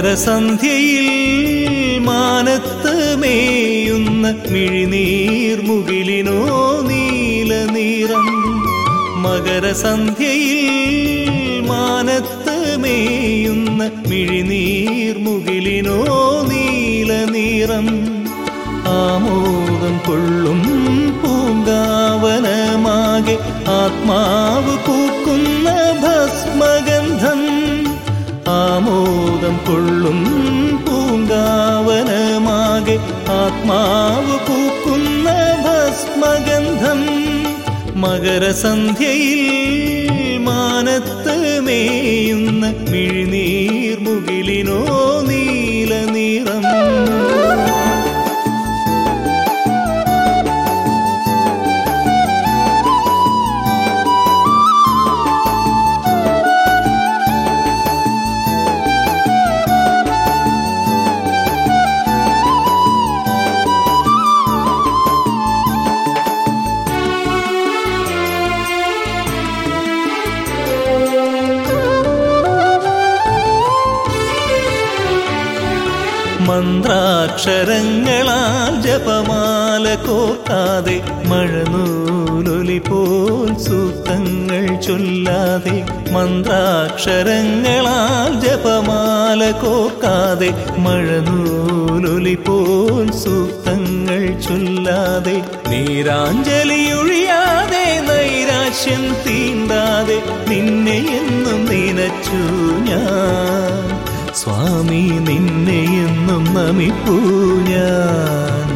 മകരസന്ധ്യയിൽ മാനത്ത് മേയുന്ന മിഴിനീർമുകിലിനോ നീല നിറം മകരസന്ധ്യയിൽ മാനത്ത് മേയുന്ന മിഴിനീർമുകിലിനോ നീല നിറം ആമോദം കൊള്ളും പൂങ്കാവനമാകെ ആത്മാവ് പൂക്കുന്ന ഭസ്മഗന്ധം ആമോദം കൊള്ളും പൂങ്കാവനമാകെ ആത്മാവ് പൂക്കുന്ന ഭസ്മഗന്ധം മകരസന്ധ്യയിൽ മാനത്ത് മേയുന്ന മിഴിനീർമുകിലിനോ നീല നിറം മന്ത്രാക്ഷരങ്ങളാൽ ജപമാല കോർക്കാതെ മഴനൂലൊലി പോൽ സൂത്തങ്ങൾ ചൊല്ലാതെ മന്ത്രാക്ഷരങ്ങളാൽ ജപമാല കോർക്കാതെ മഴനൂലൊലി പോൽ സൂത്തങ്ങൾ ചൊല്ലാതെ നീരാഞ്ജലിയൊഴിയാതെ നൈരാശ്യം തീണ്ടാതെ നിന്നെ എന്നും നനച്ചു ഞാൻ സ്വാമി നിന്നെ എന്നും നമിപ്പൂ ഞാൻ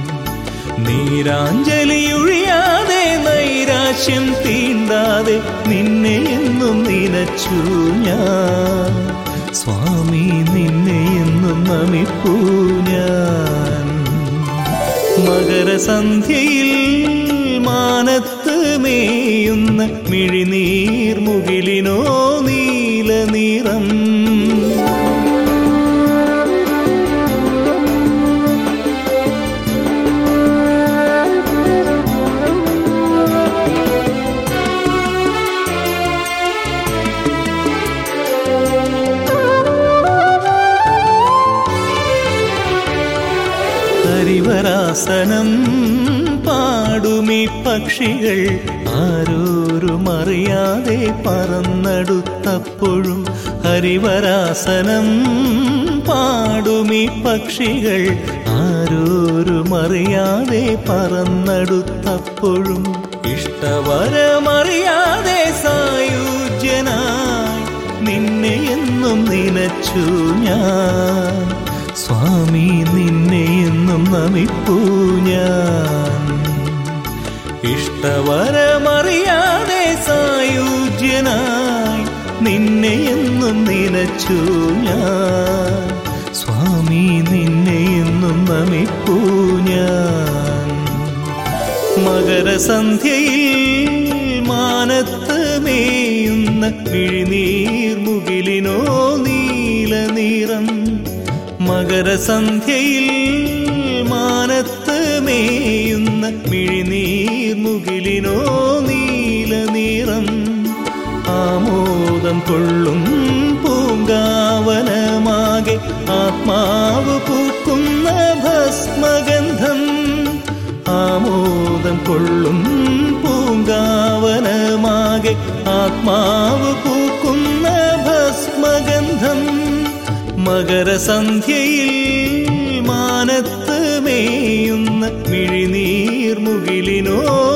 നീരാഞ്ജലിയൊഴിയാതെ നൈരാശ്യം തീണ്ടാതെ നിന്നെ എന്നും നനച്ചു ഞാൻ സ്വാമി നിന്നെ എന്നും നമിപ്പൂ ഞാൻ മകരസന്ധ്യയിൽ മാനത്ത് മേയുന്ന മിഴിനീർമുകിലിനോ നീല നിറം ഹരിവരാസനം പാടുമീ പക്ഷികൾ ആരോരും അറിയാതെ പറന്നടുത്തപ്പോഴും ഹരിവരാസനം പാടുമീ പക്ഷികൾ ആരോരും അറിയാതെ പറന്നടുത്തപ്പോഴും ഇഷ്ടവരമറിയാതെ സായുജ്യനായി നിന്നെ എന്നും നനച്ചു ഞാൻ സ്വാമി നിന്നെ എന്നും നമിപ്പൂ ഞാൻ ഇഷ്ടവരമറിയാതെ സായുജ്യനായി നിന്നെ എന്നും നനച്ചു ഞാൻ സ്വാമി നിന്നെ എന്നും നമിപ്പൂ ഞാൻ മകരസന്ധ്യയിൽ മാനത്ത് മേയുന്ന മിഴിനീർമുകിലിനോ നീല നിറം മകരസന്ധ്യയിൽ മാനത്ത് മേയുന്ന മിഴിനീർമുകിലിനോ നീല നിറം ആമോദം കൊള്ളും പൂങ്കാവനമാകെ ആത്മാവ് പൂക്കുന്ന ഭസ്മഗന്ധം ആമോദം കൊള്ളും പൂങ്കാവനമാകെ ആത്മാവ് പൂക്കുന്ന ഭസ്മഗന്ധം മകരസന്ധ്യയിൽ മാനത്ത് മേയുന്ന മിഴിനീർമുകിലിനോ